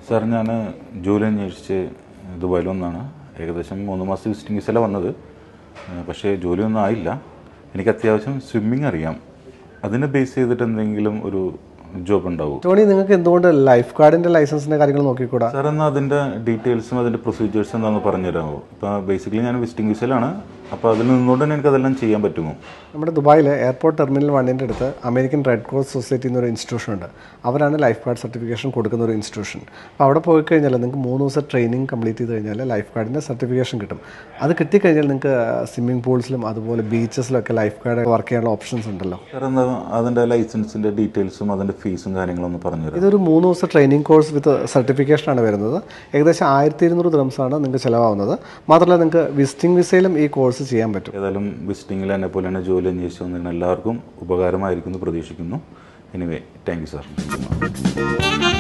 sir ഞാൻ ജോലി അന്വേഷിച്ച് ദുബായിൽ വന്നാണ് ഏകദേശം മൂന്ന് മാസം വിസിറ്റിംഗ് വിസയിലാണ് വന്നത് ഏഹ് പക്ഷേ ജോലിയൊന്നും ആയില്ല എനിക്ക് അത്യാവശ്യം സ്വിമ്മിങ് അറിയാം അതിനെ ബേസ് ചെയ്തിട്ട് എന്തെങ്കിലും ഒരു ജോബ് ഉണ്ടാവും ടോണി നിങ്ങൾക്ക് എന്തുകൊണ്ട് ലൈഫ് ഗാർഡിന്റെ ലൈസൻസിന്റെ കാര്യങ്ങൾ നോക്കിക്കൂടാ സാർ എന്നാൽ അതിൻ്റെ ഡീറ്റെയിൽസും അതിൻ്റെ പ്രൊസീജിയേഴ്സും എന്താണെന്ന് പറഞ്ഞുതരാമോ ഇപ്പോൾ ബേസിക്കലി ഞാൻ വിസിറ്റിംഗ് വിസയിലാണ് അപ്പോൾ അതിൽ നിന്നുകൊണ്ട് തന്നെ എനിക്കതെല്ലാം ചെയ്യാൻ പറ്റുമോ നമ്മുടെ ദുബായിൽ എയർപോർട്ട് ടെർമിനൽ വണ്ണിൻ്റെ അടുത്ത് അമേരിക്കൻ റെഡ് ക്രോസ് സൊസൈറ്റി എന്നൊരു ഇൻസ്റ്റിറ്റ്യൂഷൻ ഉണ്ട് അവരാണ് ലൈഫ് ഗാർഡ് സർട്ടിഫിക്കേഷൻ കൊടുക്കുന്ന ഒരു ഇൻസ്റ്റിറ്റ്യൂഷൻ അപ്പോൾ അവിടെ പോയി കഴിഞ്ഞാൽ നിങ്ങൾക്ക് മൂന്ന് ദിവസം ട്രെയിനിങ് കംപ്ലീറ്റ് ചെയ്ത് കഴിഞ്ഞാൽ ലൈഫ് ഗാർഡിൻ്റെ സർട്ടിഫിക്കേഷൻ കിട്ടും അത് കിട്ടിക്കഴിഞ്ഞാൽ നിങ്ങൾക്ക് സ്വിമ്മിംഗ് പൂൾസിലും അതുപോലെ ബീച്ചസിലൊക്കെ ലൈഫ് ഗാർഡ് വർക്ക് ചെയ്യാനുള്ള ഓപ്ഷൻസ് ഉണ്ടല്ലോ സാർ എന്താ അതിൻ്റെ ലൈസൻസിൻ്റെ ഡീറ്റെയിൽസും അതിൻ്റെ ഫീസും കാര്യങ്ങളും ഒന്ന് പറഞ്ഞുതരാം ഇതൊരു മൂന്ന് ദിവസം ട്രെയിനിങ് കോഴ്സ് വിത്ത് സർട്ടിഫിക്കേഷനാണ് വരുന്നത് ഏകദേശം ആയിരത്തി ഇരുന്നൂറ് ദ്രംസാണ് നിങ്ങൾക്ക് ചിലവാകുന്നത് മാത്രമല്ല നിങ്ങൾക്ക് വിസിറ്റിംഗ് വിസയിലും ഈ കോഴ്സ് ചെയ്യാൻ പറ്റും ഏതായാലും വിസിറ്റിങ്ങിൽ എന്നെ പോലെ തന്നെ ജോലി അന്വേഷിച്ച് വന്നിരുന്ന എല്ലാവർക്കും ഉപകാരമായിരിക്കും എന്ന് പ്രതീക്ഷിക്കുന്നു എനിവേ താങ്ക് യു സാർ